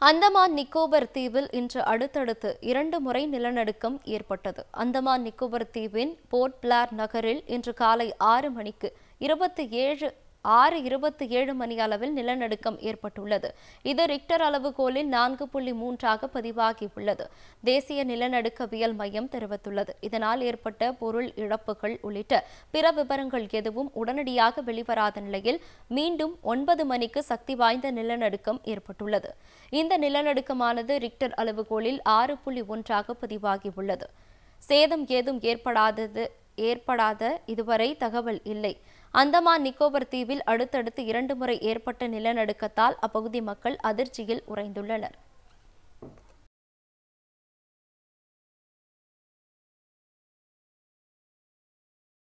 அந்தமான் நிக்கோபர் தீவில் இன்று அடுத்தடுத்து இரண்டு முறை நிலநடுக்கம் ஏற்பட்டது அந்தமான் நிக்கோபர் தீவின் போர்ட் பிளார் நகரில் இன்று காலை ஆறு மணிக்கு இருபத்தி ஏழு ஆறு இருபத்தி ஏழு மணி அளவில் நிலநடுக்கம் ஏற்பட்டுள்ளது இது ரிக்டர் அளவுகோலில் நான்கு புள்ளி மூன்றாக பதிவாகியுள்ளது தேசிய நிலநடுக்கவியல் மையம் தெரிவித்துள்ளது இதனால் ஏற்பட்ட பொருள் இழப்புகள் உள்ளிட்ட பிற விவரங்கள் எதுவும் உடனடியாக வெளிவராத நிலையில் மீண்டும் ஒன்பது மணிக்கு சக்தி வாய்ந்த நிலநடுக்கம் ஏற்பட்டுள்ளது இந்த நிலநடுக்கமானது ரிக்டர் அளவுகோலில் ஆறு புள்ளி ஒன்றாக பதிவாகியுள்ளது சேதம் ஏதும் ஏற்படாதது ஏற்படாத இதுவரை தகவல் இல்லை அந்தமான் நிக்கோபர் தீவில் அடுத்தடுத்து இரண்டு முறை ஏற்பட்ட நிலநடுக்கத்தால் அப்பகுதி மக்கள் அதிர்ச்சியில் உறைந்துள்ளனர்